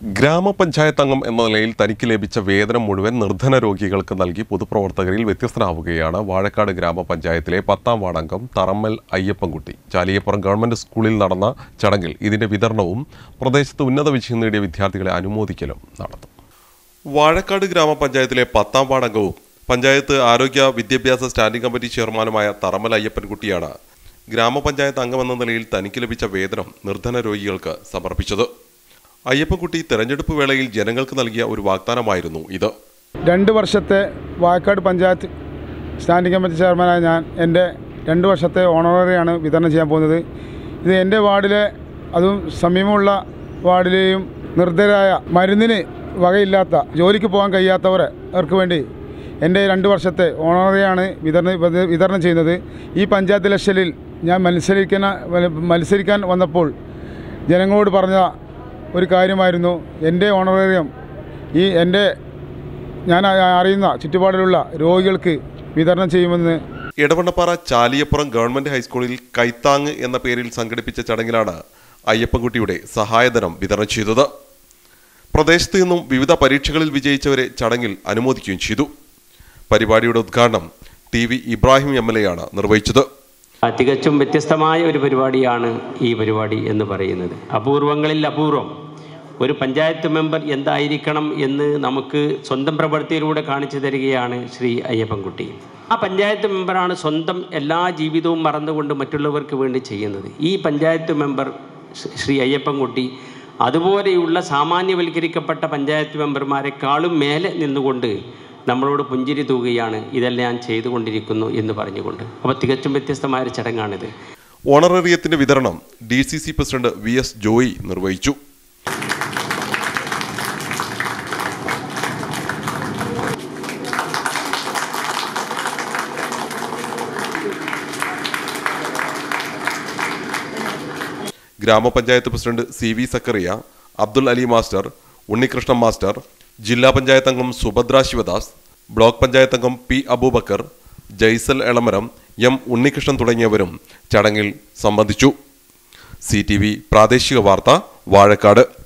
ഗ്രാമപഞ്ചായത്ത് അംഗം എന്ന നിലയിൽ തനിക്ക് ലഭിച്ച വേതനം മുഴുവൻ നിർധന രോഗികൾക്ക് നൽകി പൊതുപ്രവർത്തകരിൽ വ്യത്യസ്തനാവുകയാണ് വാഴക്കാട് ഗ്രാമപഞ്ചായത്തിലെ പത്താം വാർഡംഗം തറമ്മൽ അയ്യപ്പൻകുട്ടി ചാലിയപ്പുറം ഗവൺമെന്റ് സ്കൂളിൽ നടന്ന ചടങ്ങിൽ ഇതിന്റെ വിതരണവും പ്രദേശത്ത് ഉന്നത വിജയം നേടിയ വിദ്യാർത്ഥികളെ അനുമോദിക്കലും നടന്നു വാഴക്കാട് ഗ്രാമപഞ്ചായത്തിലെ പത്താം വാർഡംഗവും പഞ്ചായത്ത് ആരോഗ്യ വിദ്യാഭ്യാസ സ്റ്റാൻഡിംഗ് കമ്മിറ്റി ചെയർമാനുമായ തറമ്മൽ അയ്യപ്പൻകുട്ടിയാണ് ഗ്രാമപഞ്ചായത്ത് അംഗമെന്ന നിലയിൽ തനിക്ക് ലഭിച്ച വേതനം നിർധന രോഗികൾക്ക് സമർപ്പിച്ചത് അയ്യപ്പൻകുട്ടി തെരഞ്ഞെടുപ്പ് വേളയിൽ ജനങ്ങൾക്ക് നൽകിയ ഒരു വാഗ്ദാനമായിരുന്നു ഇത് രണ്ട് വർഷത്തെ വായക്കാട് പഞ്ചായത്ത് സ്റ്റാൻഡിംഗ് കമ്മിറ്റി ചെയർമാനായ ഞാൻ എൻ്റെ രണ്ട് വർഷത്തെ ഓണററിയാണ് വിതരണം ചെയ്യാൻ പോകുന്നത് ഇത് എൻ്റെ വാർഡിലെ അതും സമീപമുള്ള വാർഡിലെയും നിർദ്ധരായ മരുന്നിന് വകയില്ലാത്ത ജോലിക്ക് പോകാൻ കഴിയാത്തവർ അവർക്ക് വേണ്ടി എൻ്റെ രണ്ട് വർഷത്തെ ഓണററിയാണ് വിതരണം വിതരണം ചെയ്യുന്നത് ഈ പഞ്ചായത്ത് ഇലക്ഷനിൽ ഞാൻ മത്സരിക്കുന്ന മത്സരിക്കാൻ വന്നപ്പോൾ ജനങ്ങളോട് പറഞ്ഞ ഒരു കാര്യമായിരുന്നു എൻ്റെ ഓണറേറിയം ഈ എൻ്റെ ഞാൻ അ- അറിയുന്ന ചുറ്റുപാടിലുള്ള രോഗികൾക്ക് വിതരണം ചെയ്യുമെന്ന് ഇടവണ്ണപ്പാറ ചാലിയപ്പുറം ഗവൺമെന്റ് ഹൈസ്കൂളിൽ കൈത്താങ് എന്ന പേരിൽ സംഘടിപ്പിച്ച ചടങ്ങിലാണ് അയ്യപ്പൻകുട്ടിയുടെ സഹായധനം വിതരണം ചെയ്തത് പ്രദേശത്ത് നിന്നും വിവിധ പരീക്ഷകളിൽ വിജയിച്ചവരെ ചടങ്ങിൽ അനുമോദിക്കുകയും ചെയ്തു പരിപാടിയുടെ ഉദ്ഘാടനം T V Ibrahim M L A ആണ് നിർവഹിച്ചത് ആ, തികച്ചും വ്യത്യസ്തമായ ഒരു പരിപാടിയാണ് ഈ പരിപാടി എന്ന് പറയുന്നത് അപൂർവങ്ങളിൽ അപൂർവം ഒരു പഞ്ചായത്ത് മെമ്പർ എന്തായിരിക്കണം എന്ന് നമുക്ക് സ്വന്തം പ്രവൃത്തിയിലൂടെ കാണിച്ചു തരികയാണ് ശ്രീ അയ്യപ്പൻകുട്ടി ആ പഞ്ചായത്ത് മെമ്പറാണ് സ്വന്തം എല്ലാ ജീവിതവും മറന്നുകൊണ്ട് മറ്റുള്ളവർക്ക് വേണ്ടി ചെയ്യുന്നത് ഈ പഞ്ചായത്ത് മെമ്പർ ശ്രീ- ശ്രീ അയ്യപ്പൻകുട്ടി അതുപോലെയുള്ള സാമാന്യവൽക്കരിക്കപ്പെട്ട പഞ്ചായത്ത് മെമ്പർമാരെക്കാളും മേലെ നിന്നുകൊണ്ട് നമ്മളോട് പുഞ്ചിരി തൂകുകയാണ് ഇതെല്ലാം ഞാൻ ചെയ്തുകൊണ്ടിരിക്കുന്നു എന്ന് പറഞ്ഞുകൊണ്ട് അപ്പോൾ തികച്ചും വ്യത്യസ്തമായ ഒരു ചടങ്ങാണിത് ഓണറേറിയത്തിന്റെ വിതരണം D C C president V S Joy നിർവഹിച്ചു ഗ്രാമപഞ്ചായത്ത് president C V Zakariya Abdul Ali master Unnikrishnan master ജില്ലാ പഞ്ചായത്ത് അംഗം സുഭദ്ര ശിവദാസ് ബ്ലോക്ക് പഞ്ചായത്ത് അംഗം പി അബൂബക്കർ ജയ്സൽ എളമരം എം ഉണ്ണികൃഷ്ണൻ തുടങ്ങിയവരും ചടങ്ങിൽ സംബന്ധിച്ചു സി ടി വി പ്രാദേശിക വാർത്ത വാഴക്കാട്